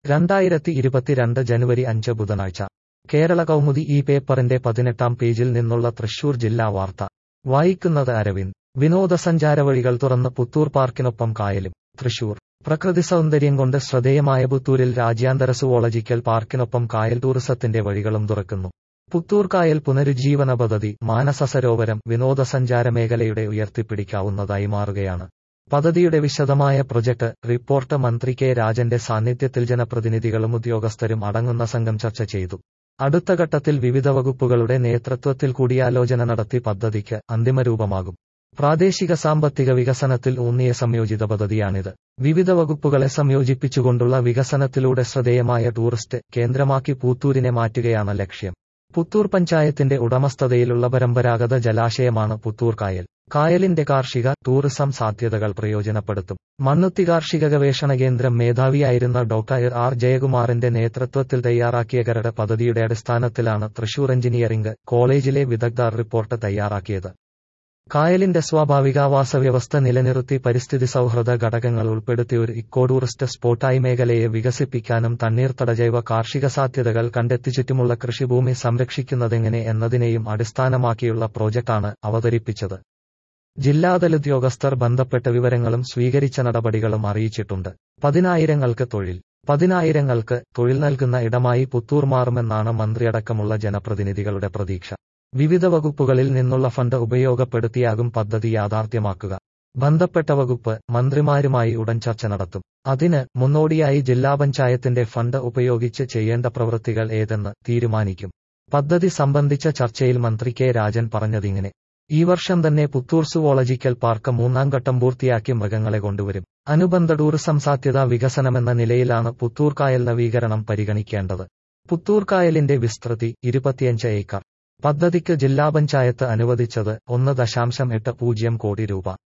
രണ്ടായിരത്തി ഇരുപത്തിരണ്ട് ജനുവരി അഞ്ച് ബുധനാഴ്ച കേരള കൗമുദി ഈ പേപ്പറിന്റെ പതിനെട്ടാം പേജിൽ നിന്നുള്ള തൃശൂർ ജില്ലാ വാർത്ത വായിക്കുന്നത് അരവിന്ദ് വിനോദസഞ്ചാര വഴികൾ തുറന്ന് പുത്തൂർ പാർക്കിനൊപ്പം കായലും തൃശൂർ പ്രകൃതി സൗന്ദര്യം കൊണ്ട് ശ്രദ്ധേയമായ പുത്തൂരിൽ രാജ്യാന്തര സുവോളജിക്കൽ പാർക്കിനൊപ്പം കായൽ ടൂറിസത്തിന്റെ വഴികളും തുറക്കുന്നു പുത്തൂർ കായൽ പുനരുജ്ജീവന പദ്ധതി മാനസ സരോവരം വിനോദസഞ്ചാര മേഖലയുടെ ഉയർത്തിപ്പിടിക്കാവുന്നതായി മാറുകയാണ് പദ്ധതിയുടെ വിശദമായ പ്രൊജക്ട് റിപ്പോർട്ട് മന്ത്രി കെ രാജന്റെ സാന്നിധ്യത്തിൽ ജനപ്രതിനിധികളും ഉദ്യോഗസ്ഥരും അടങ്ങുന്ന സംഘം ചർച്ച ചെയ്തു അടുത്ത ഘട്ടത്തിൽ വിവിധ വകുപ്പുകളുടെ നേതൃത്വത്തിൽ കൂടിയാലോചന നടത്തി പദ്ധതിക്ക് അന്തിമരൂപമാകും പ്രാദേശിക സാമ്പത്തിക വികസനത്തിൽ ഊന്നിയ സംയോജിത പദ്ധതിയാണിത് വിവിധ വകുപ്പുകളെ സംയോജിപ്പിച്ചുകൊണ്ടുള്ള വികസനത്തിലൂടെ ശ്രദ്ധേയമായ ടൂറിസ്റ്റ് കേന്ദ്രമാക്കി പൂത്തൂരിനെ മാറ്റുകയാണ് ലക്ഷ്യം പുത്തൂർ പഞ്ചായത്തിന്റെ ഉടമസ്ഥതയിലുള്ള പരമ്പരാഗത ജലാശയമാണ് പുത്തൂർ കായൽ കായലിന്റെ കാർഷിക ടൂറിസം സാധ്യതകൾ പ്രയോജനപ്പെടുത്തും മണ്ണുത്തി കാർഷിക ഗവേഷണ കേന്ദ്രം മേധാവിയായിരുന്ന ഡോക്ടർ ആർ ജയകുമാറിന്റെ നേതൃത്വത്തിൽ തയ്യാറാക്കിയ കരട് പദ്ധതിയുടെ അടിസ്ഥാനത്തിലാണ് തൃശൂർ എഞ്ചിനീയറിംഗ് കോളേജിലെ വിദഗ്ധർ റിപ്പോർട്ട് തയ്യാറാക്കിയത് കായലിന്റെ സ്വാഭാവികാവാസ വ്യവസ്ഥ നിലനിർത്തി പരിസ്ഥിതി സൗഹൃദ ഘടകങ്ങൾ ഉൾപ്പെടുത്തി ഒരു ഇക്കോ ടൂറിസ്റ്റ് സ്പോട്ടായി മേഖലയെ വികസിപ്പിക്കാനും തണ്ണീർത്തട ജൈവ കാർഷിക സാധ്യതകൾ കണ്ടെത്തി ചുറ്റുമുള്ള കൃഷിഭൂമി സംരക്ഷിക്കുന്നതെങ്ങനെ എന്നതിനെയും അടിസ്ഥാനമാക്കിയുള്ള പ്രോജക്ടാണ് അവതരിപ്പിച്ചത് ജില്ലാതല ഉദ്യോഗസ്ഥർ ബന്ധപ്പെട്ട വിവരങ്ങളും സ്വീകരിച്ച നടപടികളും അറിയിച്ചിട്ടുണ്ട് പതിനായിരങ്ങൾക്ക് തൊഴിൽ പതിനായിരങ്ങൾക്ക് തൊഴിൽ നൽകുന്ന ഇടമായി പുത്തൂർ മാറുമെന്നാണ് മന്ത്രിയടക്കമുള്ള ജനപ്രതിനിധികളുടെ പ്രതീക്ഷ വിവിധ വകുപ്പുകളിൽ നിന്നുള്ള ഫണ്ട് ഉപയോഗപ്പെടുത്തിയാകും പദ്ധതി യാഥാർത്ഥ്യമാക്കുക ബന്ധപ്പെട്ട വകുപ്പ് മന്ത്രിമാരുമായി ഉടൻ ചർച്ച നടത്തും അതിന് മുന്നോടിയായി ജില്ലാ പഞ്ചായത്തിന്റെ ഫണ്ട് ഉപയോഗിച്ച് ചെയ്യേണ്ട പ്രവൃത്തികൾ ഏതെന്ന് തീരുമാനിക്കും പദ്ധതി സംബന്ധിച്ച ചർച്ചയിൽ മന്ത്രി കെ രാജൻ പറഞ്ഞതിങ്ങനെ ഈ വർഷം തന്നെ പുത്തൂർ സുവോളജിക്കൽ പാർക്ക് മൂന്നാം ഘട്ടം പൂർത്തിയാക്കി മൃഗങ്ങളെ കൊണ്ടുവരും അനുബന്ധ ടൂറിസം സാധ്യതാ വികസനമെന്ന നിലയിലാണ് പുത്തൂർ കായൽ നവീകരണം പരിഗണിക്കേണ്ടത് പുത്തൂർ കായലിന്റെ വിസ്തൃതി ഇരുപത്തിയഞ്ച് ഏക്കർ പദ്ധതിക്ക് ജില്ലാ പഞ്ചായത്ത് അനുവദിച്ചത് ഒന്ന് ദശാംശം എട്ട് പൂജ്യം കോടി രൂപ